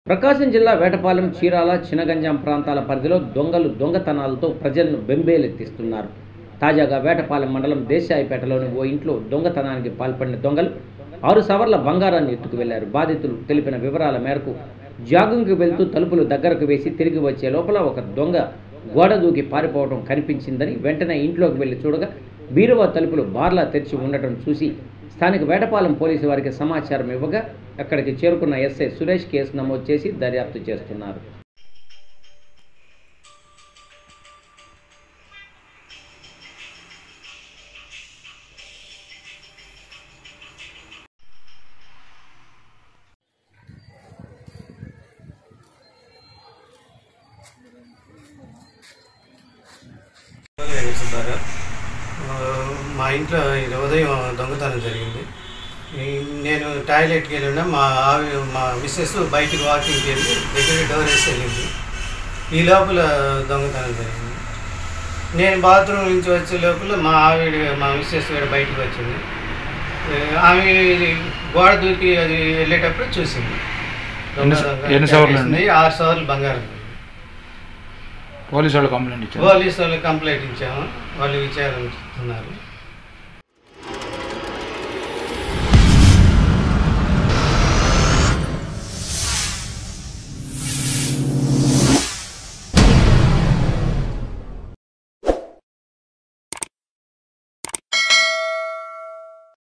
ప్రకాశం జిల్లా వేటపాలెం చీరాల చినగంజాం ప్రాంతాల పరిధిలో దొంగలు దొంగతనాలతో ప్రజలను బెంబేలెత్తిస్తున్నారు తాజాగా వేటపాలెం మండలం దేశాయిపేటలోని ఓ ఇంట్లో దొంగతనానికి పాల్పడిన దొంగలు ఆరు సవర్ల బంగారాన్ని ఎత్తుకు వెళ్లారు బాధితులు తెలిపిన వివరాల మేరకు జాగింగ్కి వెళ్తూ తలుపులు దగ్గరకు వేసి తిరిగి వచ్చే లోపల ఒక దొంగ గోడ దూకి పారిపోవడం కనిపించిందని వెంటనే ఇంట్లోకి వెళ్లి చూడగా బీరువా తలుపులు బార్లా తెరిచి ఉండటం చూసి స్థానిక వేటపాలెం పోలీసు వారికి సమాచారం ఇవ్వగా అక్కడికి చేరుకున్న ఎస్ఐ సురేష్ కేసు నమోదు చేసి దర్యాప్తు చేస్తున్నారు సుబ్బారావు ఆ, మా ఇంట్లో ఇది ఉదయం దొంగతనం జరిగింది ఈ- నేను టాయిలెట్కి వెళ్ళిన మా ఆవి మా మిస్సెస్ బయటికి వాకింగ్కి వెళ్ళి దగ్గర డోర్ వేసి వెళ్ళింది ఈ లోపల దొంగతనం జరిగింది నేను బాత్రూమ్ నుంచి వచ్చే లోపల మా ఆవిడ మా మిస్సెస్ కూడా బయటకు వచ్చింది ఆ, ఆమె ఇది గోడ దూకి అది వెళ్ళేటప్పుడు చూసింది ఎన్ని స- ఎన్ని సవర్లు అండి? వేసింది. ఆరు సవర్లు బంగారం పోలీసు వాళ్ళు కంప్లైంట్ ఇచ్చారు పోలీసు వాళ్ళు కంప్లైంట్ ఇచ్చాము వాళ్ళు విచారిస్తున్నారు